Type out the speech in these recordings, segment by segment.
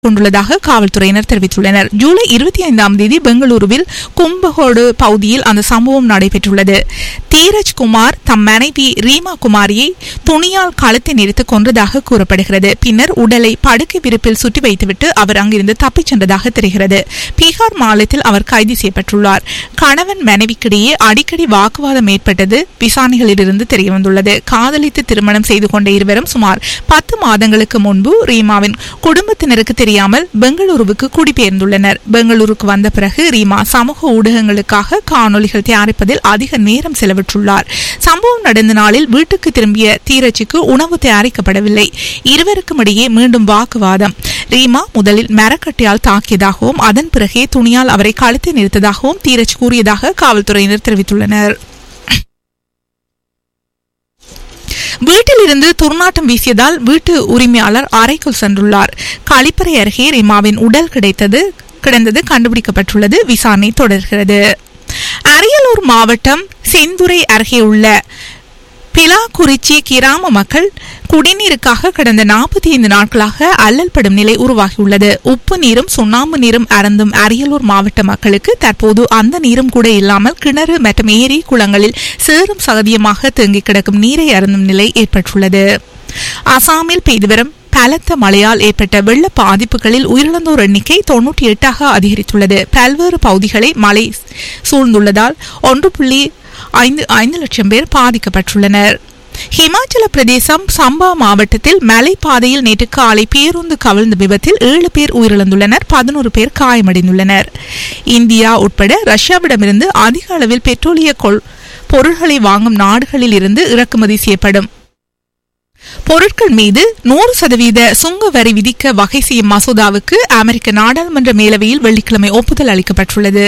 கொண்டுள்ளதாக காவல்துறையினர் தெரிவித்துள்ளனர் ஜூலை இருபத்தி ஐந்தாம் தேதி பெங்களூருவில் கும்பகோடு பகுதியில் அந்த சம்பவம் நடைபெற்றுள்ளது தீரஜ் குமார் தம் மனைவி ரீமா குமாரியை துணியால் கழுத்தை நெரித்து கொன்றதாக கூறப்படுகிறது பின்னர் உடலை படுக்கை விரிப்பில் சுற்றி வைத்துவிட்டு அவர் அங்கிருந்து தப்பிச் சென்றதாக தெரிகிறது பீகார் மாநிலத்தில் அவர் கைது செய்யப்பட்டுள்ளார் கணவன் மனைவிக்கிடையே அடிக்கடி வாக்குவாதம் ஏற்பட்டது விசாரணைகளிலிருந்து தெரியவந்துள்ளது காதலித்து திருமணம் செய்து கொண்ட இருவரும் சுமார் பத்து மாதங்களுக்கு முன்பு ரீமாவின் குடும்பத்தினருக்கு தெரியாமல் பெங்களூருவுக்கு குடிபெயர்ந்துள்ளனர் பெங்களூருக்கு வந்த பிறகு ரீமா சமூக ஊடகங்களுக்காக காணொலிகள் தயாரிப்பதில் அதிக நேரம் செலவிட்டுள்ளார் சம்பவம் நடந்த நாளில் வீட்டுக்கு திரும்பிய தீரஜுக்கு உணவு தயாரிக்கப்படவில்லை இருவருக்கும் இடையே மீண்டும் வாக்குவாதம் ரீமா முதலில் மரக்கட்டையால் தாக்கியதாகவும் அதன் பிறகே துணியால் அவரை கழுத்தை நிறுத்ததாகவும் தீரஜ் கூறியதாக காவல்துறையினர் தெரிவித்துள்ளனர் வீட்டிலிருந்து துர்நாற்றம் வீசியதால் வீட்டு உரிமையாளர் அறைக்குள் சென்றுள்ளார் கழிப்பறை அருகே ரிமாவின் உடல் கிடைத்தது கிடந்தது கண்டுபிடிக்கப்பட்டுள்ளது விசாரணை தொடர்கிறது அரியலூர் மாவட்டம் செந்துறை அருகே உள்ள பிலாக்குறிச்சி கிராம மக்கள் குடிநீருக்காக கடந்த நாற்பத்தி ஐந்து நாட்களாக அல்லல் படும் நிலை உருவாகியுள்ளது உப்பு நீரும் சுண்ணாம்பு நீரும் அருந்தும் அரியலூர் மாவட்ட மக்களுக்கு தற்போது அந்த நீரும் கூட இல்லாமல் கிணறு மற்றும் ஏரி குளங்களில் சேறும் சகதியமாக தேங்கி கிடக்கும் நீரை அருந்தும் நிலை ஏற்பட்டுள்ளது அசாமில் பெய்து வரும் பலத்த மழையால் ஏற்பட்ட வெள்ள பாதிப்புகளில் உயிரிழந்தோர் எண்ணிக்கை தொன்னூற்றி எட்டாக அதிகரித்துள்ளது பல்வேறு பகுதிகளை மழை சூழ்ந்துள்ளதால் ஒன்று புள்ளி ஐந்து ஐந்து லட்சம் பேர் பாதிக்கப்பட்டுள்ளனர் ஹிமாச்சல பிரதேசம் சம்பா மாவட்டத்தில் மலைப்பாதையில் நேற்று காலை பேருந்து கவிழ்ந்த விபத்தில் ஏழு பேர் உயிரிழந்துள்ளனர் பதினோரு பேர் காயமடைந்துள்ளனர் இந்தியா உட்பட ரஷ்யாவிடமிருந்து அதிக அளவில் பெட்ரோலிய கொள் பொருட்களை வாங்கும் நாடுகளில் இருந்து இறக்குமதி செய்யப்படும் பொருட்கள் மீது நூறு சதவீத சுங்க வரி விதிக்க வகை செய்யும் மசோதாவுக்கு அமெரிக்க நாடாளுமன்ற மேலவையில் வெள்ளிக்கிழமை ஒப்புதல் அளிக்கப்பட்டுள்ளது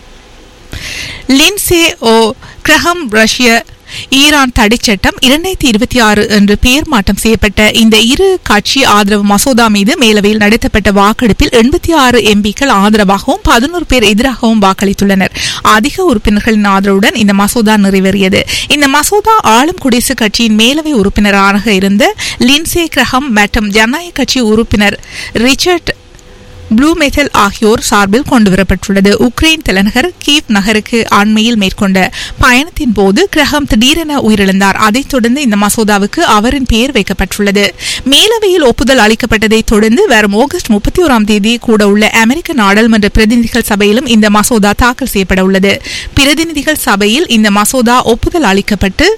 லின்சே ஓ கிரஹம் ரஷ்ய ஈரான் தடைச்சட்டம் இரண்டாயிரத்தி இருபத்தி ஆறு என்று பெயர் மாற்றம் செய்யப்பட்ட இந்த இரு கட்சி ஆதரவு மசோதா மீது மேலவையில் நடத்தப்பட்ட வாக்கெடுப்பில் எண்பத்தி ஆறு எம்பிக்கள் ஆதரவாகவும் பதினோரு பேர் எதிராகவும் வாக்களித்துள்ளனர் அதிக உறுப்பினர்களின் ஆதரவுடன் இந்த மசோதா நிறைவேறியது இந்த மசோதா ஆளும் குடியரசுக் கட்சியின் மேலவை உறுப்பினராக இருந்த லின்சே கிரஹம் மற்றும் ஜனநாயக கட்சி உறுப்பினர் ரிச்சர்ட் ப்ளூ மெட்டல் ஆகியோர் சார்பில் கொண்டுவரப்பட்டுள்ளது உக்ரைன் தலைநகர் கீவ் நகருக்கு அண்மையில் மேற்கொண்ட பயணத்தின் போது கிரகம் திடீரென உயிரிழந்தார் அதைத் தொடர்ந்து இந்த மசோதாவுக்கு அவரின் பெயர் வைக்கப்பட்டுள்ளது மேலவையில் ஒப்புதல் அளிக்கப்பட்டதைத் தொடர்ந்து வரும் ஆகஸ்ட் முப்பத்தி ஓராம் தேதி கூட உள்ள அமெரிக்க நாடாளுமன்ற பிரதிநிதிகள் சபையிலும் இந்த மசோதா தாக்கல் செய்யப்பட உள்ளது பிரதிநிதிகள் சபையில் இந்த மசோதா ஒப்புதல் அளிக்கப்பட்டு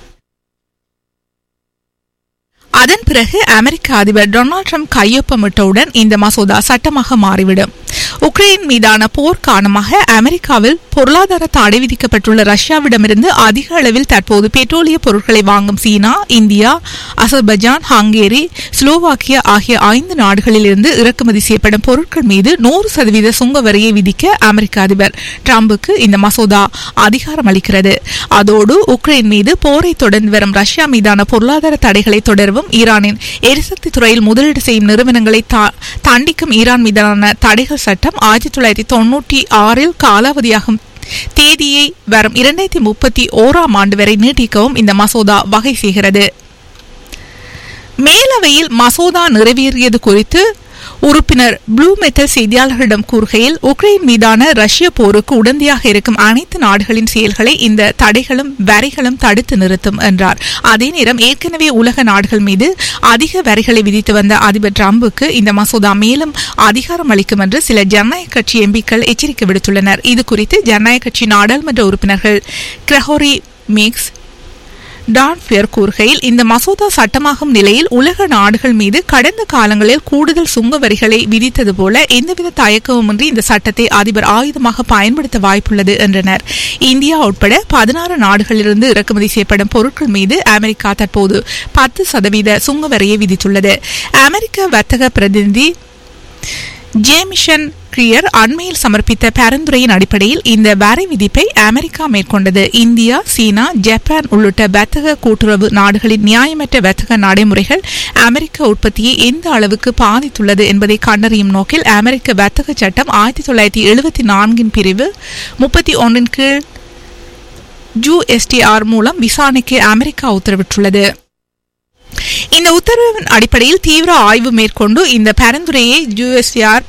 அதன் பிறகு அமெரிக்க அதிபர் டொனால்ட் ட்ரம்ப் கையொப்பமிட்டவுடன் இந்த மசோதா சட்டமாக மாறிவிடும் உக்ரைன் மீதான போர் காரணமாக அமெரிக்காவில் பொருளாதார தடை விதிக்கப்பட்டுள்ள ரஷ்யாவிடமிருந்து அதிக அளவில் தற்போது பெட்ரோலிய பொருட்களை வாங்கும் China India Azerbaijan Hungary Slovakia ஆகிய ஐந்து நாடுகளில் இருந்து இறக்குமதி செய்யப்படும் பொருட்கள் மீது நூறு சதவீத சுங்க வரியை விதிக்க அமெரிக்க அதிபர் டிரம்புக்கு இந்த மசோதா அதிகாரம் அளிக்கிறது அதோடு உக்ரைன் மீது போரை தொடர்ந்து வரும் ரஷ்யா மீதான பொருளாதார தடைகளை தொடரவும் ஈரானின் எரிசக்தி துறையில் முதலீடு செய்யும் நிறுவனங்களை தண்டிக்கும் ஈரான் மீதான தடைகள் சட்டம் ஆயிரத்தி தொள்ளாயிரத்தி தொன்னூற்றி ஆறில் காலாவதியாகும் தேதியை வரும் இரண்டாயிரத்தி முப்பத்தி ஓராம் ஆண்டு வரை நீட்டிக்கவும் இந்த மசோதா வகை செய்கிறது மேலவையில் மசோதா நிறைவேறியது குறித்து உறுப்பினர் ப்ளூ மெட்டல் செய்தியாளர்களிடம் கூறுகையில் உக்ரைன் மீதான ரஷ்ய போருக்கு உடந்தையாக இருக்கும் அனைத்து நாடுகளின் செயல்களை இந்த தடைகளும் வரிகளும் தடுத்து நிறுத்தும் என்றார் அதே நேரம் ஏற்கனவே உலக நாடுகள் மீது அதிக வரிகளை விதித்து வந்த அதிபர் டிரம்புக்கு இந்த மசோதா மேலும் அதிகாரம் அளிக்கும் என்று சில ஜனநாயக கட்சி எம்பிக்கள் எச்சரிக்கை விடுத்துள்ளனர் இது குறித்து ஜனநாயக கட்சி நாடாளுமன்ற உறுப்பினர்கள் கிரஹோரி மிக்ஸ் டான்பியர் கூறுகையில் இந்த மசோதா சட்டமாகும் நிலையில் உலக நாடுகள் மீது கடந்த காலங்களில் கூடுதல் சுங்க வரிகளை விதித்தது போல எந்தவித தயக்கவுமின்றி இந்த சட்டத்தை அதிபர் ஆயுதமாக பயன்படுத்த வாய்ப்புள்ளது என்றனர் இந்தியா உட்பட பதினாறு நாடுகளிலிருந்து இறக்குமதி செய்யப்படும் பொருட்கள் மீது அமெரிக்கா தற்போது பத்து சதவீத சுங்க வரியை விதித்துள்ளது அமெரிக்க வர்த்தக பிரதிநிதி ஜேமிஷன் கிரியர் அண்மையில் சமர்ப்பித்த பரிந்துரையின் அடிப்படையில் இந்த வரி விதிப்பை அமெரிக்கா மேற்கொண்டது இந்தியா சீனா ஜப்பான் உள்ளிட்ட வர்த்தக கூட்டுறவு நாடுகளின் நியாயமற்ற வர்த்தக நடைமுறைகள் அமெரிக்க உற்பத்தியை எந்த அளவுக்கு பாதித்துள்ளது என்பதை கண்டறியும் நோக்கில் அமெரிக்க வர்த்தக சட்டம் ஆயிரத்தி தொள்ளாயிரத்தி எழுபத்தி நான்கின் பிரிவு முப்பத்தி ஒன்றின் கீழ் ஜூஎஸ்டிஆர் மூலம் விசாரணைக்கு அமெரிக்கா உத்தரவிட்டுள்ளது இந்த உத்தரவின் அடிப்படையில் தீவிர ஆய்வு மேற்கொண்டு இந்த பரிந்துரையை யுஎஸ்ஆர்